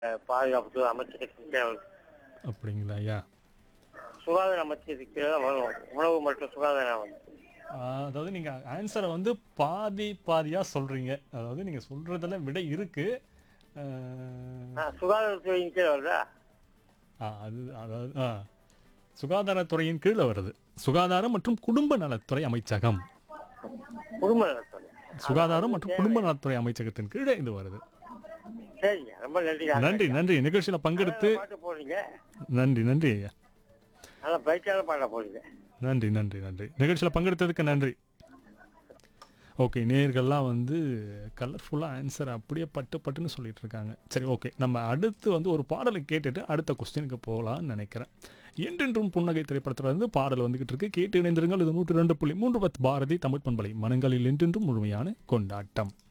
பாதுகாப்பு அமைச்சருக்கு கீழே வரும். அப்படிங்களா ஐயா சுகாதார அமைச்சருக்கு கீழே தான் வரும் உணவு மற்றும் சுகாதார அமைச்சர் ஆஹ் அதாவது நீங்க ஆன்சரை வந்து பாதி பாதியா சொல்றீங்க அதாவது நீங்க சொல்றதுல விடை இருக்கு ஆஹ் ஆ, சுகாதாரத்துறையின் கீழே வருதா ஆ, அது அதாவது ஆ, சுகாதாரத்துறையின் கீழே வருது சுகாதாரம் மற்றும் குடும்ப நலத்துறை அமைச்சகம் குடும்ப நலத்துறை சுகாதாரம் மற்றும் குடும்ப நலத்துறை அமைச்சகத்தின் கீழே இது வருது சரிங்க ரொம்ப நன்றி நன்றி நன்றி நிகழ்ச்சியில பங்கெடுத்து பாட்டு போடுறீங்க நன்றி நன்றி ஐயா நல்லா பயிற்சியாளர் பாட போடுறீங்க நன்றி நன்றி நன்றி நிகழ்ச்சியில் பங்கெடுத்ததுக்கு நன்றி ஓகே நேர்கள்லாம் வந்து கலர்ஃபுல்லாக ஆன்சர் அப்படியே பட்டு பட்டுன்னு சொல்லிட்டு இருக்காங்க சரி ஓகே நம்ம அடுத்து வந்து ஒரு பாடலை கேட்டுட்டு அடுத்த கொஸ்டினுக்கு போகலான்னு நினைக்கிறேன் என்றென்றும் புன்னகை திரைப்படத்துல இருந்து பாடல் வந்துகிட்டு இருக்கு கேட்டு இணைந்திருங்கள் இது நூற்றி ரெண்டு புள்ளி மூன்று பத்து பாரதி தமிழ் பண்பலை மனங்களில் என்றென்றும் முழுமையான கொண்டாட்டம்